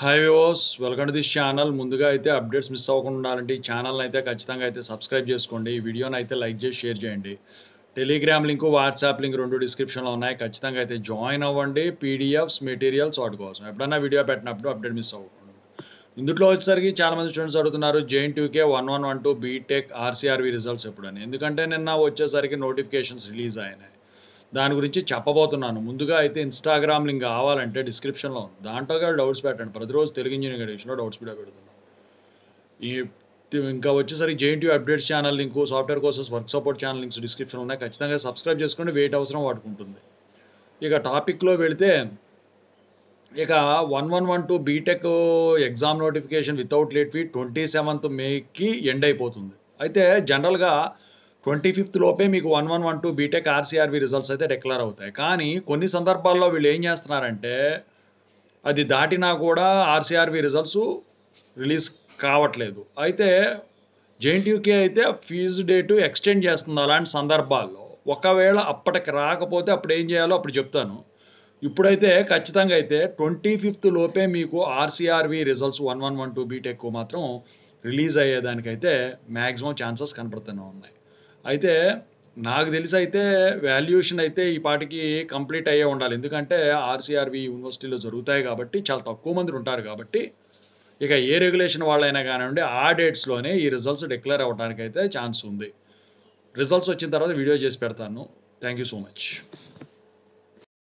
hi viewers welcome to this channel ముందుగా అయితే updates miss అవ్వకుండా ఉండాలంటే ఈ ఛానల్ని అయితే ఖచ్చితంగా అయితే సబ్స్క్రైబ్ చేసుకోండి ఈ వీడియోని అయితే లైక్ చేసి షేర్ చేయండి టెలిగ్రామ్ లింక్ వాట్సాప్ లింక్ రెండు డిస్క్రిప్షన్లో ఉన్నాయి ఖచ్చితంగా అయితే జాయిన్ అవ్వండి పీడిఎఫ్స్ మెటీరియల్స్ వాటి కోసం ఎప్పుడన్నా వీడియో పెట్టినప్పుడు అప్డేట్ మిస్ అవ్వకుండా ఇందులో వచ్చేసరికి చాలా మంది స్టూడెంట్స్ అడుగుతున్నారు J N T U K one one one two B Tech R C R V results ఎప్పుడని ఎందుకంటే నిన్న వచ్చేసరికి నోటిఫికేషన్స్ రిలీజ్ అయినాయి దాని గురించి చెప్పబోతున్నాను ముందుగా అయితే ఇన్స్టాగ్రామ్ లింక్ కావాలంటే డిస్క్రిప్షన్లో ఉంది దాంట్లో కూడా డౌట్స్ పెట్టండి ప్రతిరోజు తెలుగు ఇంజనీరింగ్ ఎడిషన్లో డౌట్స్ కూడా పెడుతున్నాను ఈ ఇంకా వచ్చేసరికి J N T updates channel link software courses work support channel links description ఉన్నాయి ఖచ్చితంగా సబ్స్క్రైబ్ చేసుకోండి వెయిట్ అవసరం వాడుకుంటుంది ఇక టాపిక్లో వెళితే ఇక one one one two B Tech exam notification without late fee twenty seventh మేకి ఎండ్ అయిపోతుంది అయితే జనరల్గా ట్వంటీ ఫిఫ్త్ లోపే మీకు one one one two B Tech R C R V results అయితే డిక్లేర్ అవుతాయి కానీ కొన్ని సందర్భాల్లో వీళ్ళు ఏం చేస్తున్నారంటే అది దాటినా కూడా ఆర్సీఆర్వి రిజల్ట్స్ రిలీజ్ కావట్లేదు అయితే జేఎన్టీయూకే అయితే ఫీజు డేటు ఎక్స్టెండ్ చేస్తుంది అలాంటి సందర్భాల్లో ఒకవేళ అప్పటికి రాకపోతే అప్పుడు ఏం చేయాలో అప్పుడు చెప్తాను ఇప్పుడైతే ఖచ్చితంగా అయితే ట్వంటీ ఫిఫ్త్ లోపే మీకు R C R V results one one one two B Tech మాత్రం రిలీజ్ అయ్యేదానికైతే మ్యాక్సిమం ఛాన్సెస్ కనపడుతూనే ఉన్నాయి అయితే నాకు తెలిసి అయితే వాల్యుయేషన్ అయితే ఈ పాటికి కంప్లీట్ అయ్యే ఉండాలి ఎందుకంటే ఆర్సీఆర్వి యూనివర్సిటీలో జరుగుతాయి కాబట్టి చాలా తక్కువ మంది ఉంటారు కాబట్టి ఇక ఏ రెగ్యులేషన్ వాళ్ళైనా కానివ్వండి ఆ డేట్స్లోనే ఈ రిజల్ట్స్ డిక్లేర్ అవ్వడానికి అయితే ఛాన్స్ ఉంది రిజల్ట్స్ వచ్చిన తర్వాత వీడియో చేసి పెడతాను థ్యాంక్ యూ సో మచ్